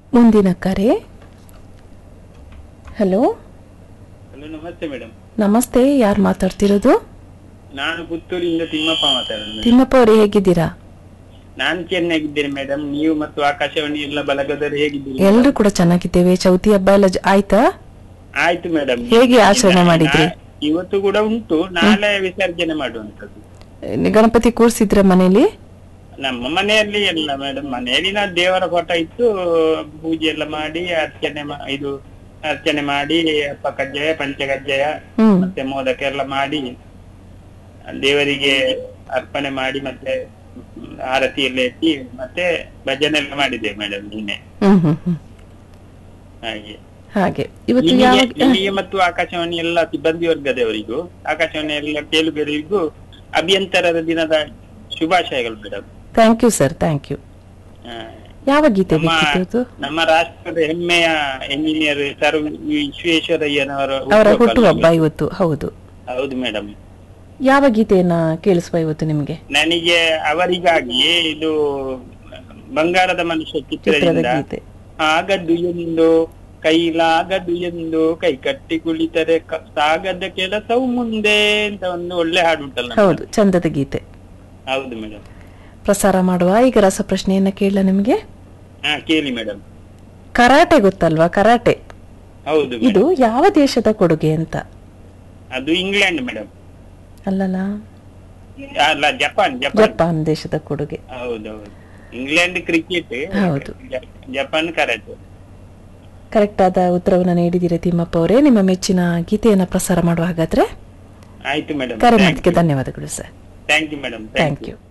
ಮುಂದಿನ ಕರೆ hello hello ನಮಸ್ತೆ ಮೇಡಮ್ ನಮಸ್ತೆ ಯಾರು ಮಾತಾಡ್ತಿರೋದು ನಾನು ಪುತ್ತೂರಿಂದ ತಿಮ್ಮಪ್ಪ ಮಾತಾಡೋದು ತಿಮ್ಮಪ್ಪ ಅವರೇ ಹೇಗಿದ್ದೀರಾ ನಾನು ಚೆನ್ನಾಗಿದ್ದೇನೆ ಮೇಡಮ್ ನೀವು ಮತ್ತು ಆಕಾಶವಾಣಿ ಎಲ್ಲ ಬಳಗದವರು ಹೇಗಿದ್ದೀರಿ ಎಲ್ರು ಕೂಡ ಚೆನ್ನಾಗಿದ್ದೇವೆ ಚೌತಿ ಹಬ್ಬ ಎಲ್ಲ ಜ- ಆಯ್ತಾ ಆಯ್ತು ಮೇಡಮ್ ಹೇಗೆ ಆಚರಣೆ ಮಾಡಿದ್ರಿ? ಇವತ್ತು ಕೂಡ ಉಂಟು ನಾಳೆ ವಿಸರ್ಜನೆ ಮಾಡುವಂತದ್ದು ಏ, ಗಣಪತಿ ಕೂರ್ಸಿದ್ರ ಮನೇಲಿ ನಮ್ಮ ಮನೆಯಲ್ಲಿ ಎಲ್ಲ ಮೇಡಮ್ ಮನೆಯಲ್ಲಿ ನಾ ದೇವರ ಫೋಟೋ ಇಟ್ಟು ಪೂಜೆ ಎಲ್ಲ ಮಾಡಿ ಅರ್ಚನೆ ಮಾ- ಇದು ಅರ್ಚನೆ ಮಾಡಿ ಅಪ್ಪ ಕಜ್ಜಾಯ ಪಂಚಕಜ್ಜಾಯ ಹ್ಮ್ ಮತ್ತೆ ಮೋದಕ ಎಲ್ಲ ಮಾಡಿ ದೇವರಿಗೆ ಅರ್ಪಣೆ ಮಾಡಿ ಮತ್ತೆ ಆರತಿ ಎಲ್ಲ ಎತ್ತಿ ಮತ್ತೆ ಭಜನೆ ಎಲ್ಲ ಮಾಡಿದ್ದೇವೆ ಮೇಡಮ್ ನಿನ್ನೆ ಹ್ಮ್ ಹ್ಮ್ ಹ್ಮ್ ಹಾಗೆ ಹಾಗೆ ಇವತ್ತು ನಿಮಗೆ ಯಾವ ನಿಮಗೆ ಮತ್ತು ಆಕಾಶವಾಣಿ ಎಲ್ಲ ಸಿಬ್ಬಂದಿ ವರ್ಗದವರಿಗೂ ಆಕಾಶವಾಣಿ ಎಲ್ಲ ಕೇಳುಗರಿಗೂ ಅಭಿಯಂತರರ ದಿನದ ಶುಭಾಶಯಗಳು madam thank you sir thank you ಯಾವ ಗೀತೆ ನಮ್ಮ ಬೇಕಿತ್ತು ನಮ್ಮ ರಾಷ್ಟ್ರದ ಹೆಮ್ಮೆಯ ಎಂಜಿನಿಯರ್ ಸರ್ ವಿಶ್ವೇಶ್ವರಯ್ಯನವರ ಅವರ ಹುಟ್ಟುಹಬ್ಬ ಹುಟ್ಟುಹಬ್ಬ ಅಲ್ವಾ? ಇವತ್ತು ಹೌದು ಹೌದು ಮೇಡಮ್ ಯಾವ ಗೀತೆಯನ್ನ ಕೇಳಿಸುವ ಇವತ್ತು ನಿಮಗೆ ನನಗೆ ಅವರಿಗಾಗಿ ಇದು ಬಂಗಾರದ ಮನುಷ್ಯ ಚಿತ್ರದ ಚಿತ್ರದಿಂದ ಗೀತೆ ಆಗದು ಎಂದು ಕೈಲಾಗದು ಎಂದು ಕೈ ಕಟ್ಟಿ ಕುಳಿತರೆ ಕ- ಸಾಗದ ಕೆಲಸವು ಮುಂದೆ ಅಂತ ಒಂದು ಒಳ್ಳೆ ಹಾಡು ಉಂಟಲ್ಲ madam? ಹೌದು ಚಂದದ ಗೀತೆ ಹೌದು ಮೇಡಮ್ ಪ್ರಸಾರ ಮಾಡುವ ಈಗ ರಸಪ್ರಶ್ನೆಯನ್ನ ಕೇಳ ನಿಮಗೆ ಹಾ ಕೇಳಿ ಮೇಡಮ್ ಕರಾಟೆ ಗೊತ್ತಲ್ವಾ ಕರಾಟೆ ಹೌದು ಇದು madam. ಯಾವ ದೇಶದ ಕೊಡುಗೆ ಅಂತ ಅದು ಇಂಗ್ಲೆಂಡ್ ಮೇಡಮ್ ಅಲ್ಲಲ್ಲ ಅಲ್ಲ ಜಪಾನ್ ಜಪಾನ್ ಜಪಾನ್ ದೇಶದ ಕೊಡುಗೆ ಹೌದೌದು ಇಂಗ್ಲೆಂಡ್ ಕ್ರಿಕೆಟ್ ಹೌದು. ಜಪಾನ್ ಕರಾಟೆ ಕರೆಕ್ಟ್ ಆದ ಉತ್ತರವನ್ನ ನೀಡಿದಿರಿ ತಿಮ್ಮಪ್ಪ ಅವರೇ ನಿಮ್ಮ ಮೆಚ್ಚಿನ ಗೀತೆಯನ್ನ ಪ್ರಸಾರ ಮಾಡುವ ಹಾಗಾದ್ರೆ ಆಯ್ತು ಮೇಡಮ್ ಕರೆ ಮಾಡೋದಕ್ಕೆ ಧನ್ಯವಾದಗಳು sir thank you madam thank you